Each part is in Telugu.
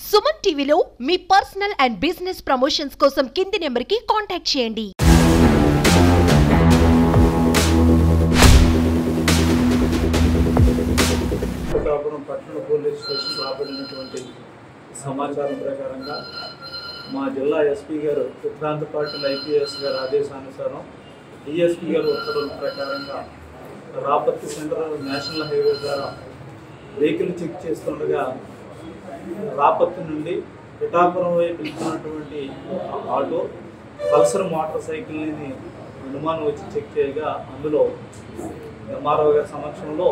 సుమన్ టీవీలో మీ పర్సనల్ అండ్ బిజినెస్ ప్రమోషన్స్ కోసం కింది నెంబర్కి కాంటాక్ట్ చేయండి పిఠాపురం పట్టణ పోలీస్ స్టేషన్ రాబడినటువంటి సమాచారం ప్రకారంగా మా జిల్లా ఎస్పీ గారు ఉత్క్రాంత పార్టీల ఐపీఎస్ గారి ఆదేశానుసారం డిఎస్పీ గారు ఉత్తర్వుల ప్రకారంగా రాపర్తి సెంటర్ నేషనల్ హైవే ద్వారా వెహికల్ చెక్ చేస్తుండగా రాపర్తి నుండి పిఠాపురం వైపు వెళ్తున్నటువంటి ఆటో పల్సర్ మోటార్ సైకిల్ని అనుమానం వచ్చి చెక్ చేయగా అందులో ఎంఆర్ఓ గారి సమక్షంలో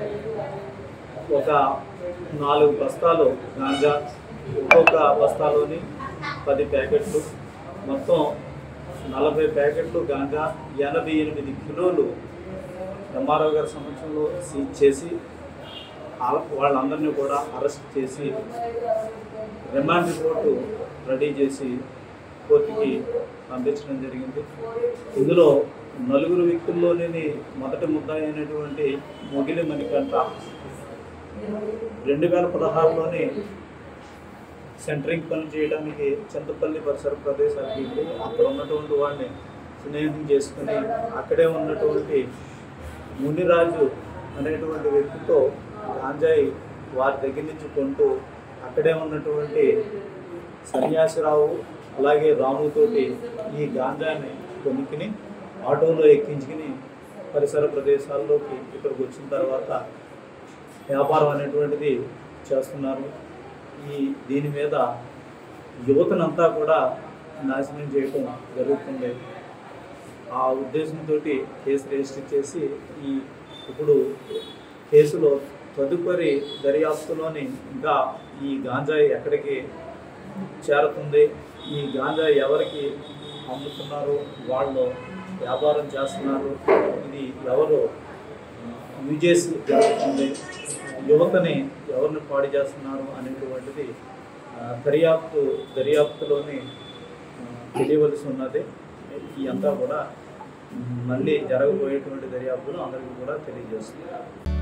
ఒక నాలుగు బస్తాలు గాంజా ఒక్కొక్క బస్తాలోని పది ప్యాకెట్లు మొత్తం నలభై ప్యాకెట్లు గాంజా ఎనభై ఎనిమిది కిలోలు ఎంఆర్ఓ గారి సమక్షంలో సీజ్ చేసి ఆ- వాళ్ళందరినీ కూడా అరెస్ట్ చేసి రిమాండ్ రిపోర్టు రెడీ చేసి కోర్టుకి పంపించడం జరిగింది ఇందులో నలుగురు వ్యక్తుల్లోని మొదటి ముద్దాయి అయినటువంటి మొగిలి మణికంఠ రెండు వేల పదహారులోనే సెంటరింగ్ పనులు చేయడానికి చింతపల్లి పరిసర ప్రదేశానికి వెళ్ళి అక్కడ ఉన్నటువంటి వాడిని స్నేహం చేసుకుని అక్కడే ఉన్నటువంటి మునిరాజు అనేటువంటి వ్యక్తితో గాంజాయి వారి దగ్గర నుంచి కొంటూ అక్కడే ఉన్నటువంటి సన్యాసిరావు అలాగే రాముతోటి ఈ గాంజాని కొనుక్కుని ఆటోలో ఎక్కించుకుని పరిసర ప్రదేశాల్లోకి ఇక్కడికి వచ్చిన తర్వాత వ్యాపారం అనేటువంటిది చేస్తున్నారు ఈ దీని మీద యువతనంతా కూడా నాశనం చేయటం జరుగుతుంది ఆ ఉద్దేశంతో కేసు రిజిస్టర్ చేసి ఈ ఇప్పుడు కేసులో తదుపరి దర్యాప్తులోని ఇంకా ఈ గాంజాయి ఎక్కడికి చేరుతుంది ఈ గాంజాయి ఎవరికి అమ్ముతున్నారు వాళ్ళు వ్యాపారం చేస్తున్నారు ఇది ఎవరు యూజెస్ జరుగుతుంది యువతని ఎవరిని పాడు చేస్తున్నారు అనేటువంటిది ఆ, దర్యాప్తు దర్యాప్తులోని ఆ, తెలియవలసి ఉన్నది ఈ అంతా కూడా మళ్ళీ జరగబోయేటువంటి దర్యాప్తులో అందరికీ కూడా తెలియజేస్తుంది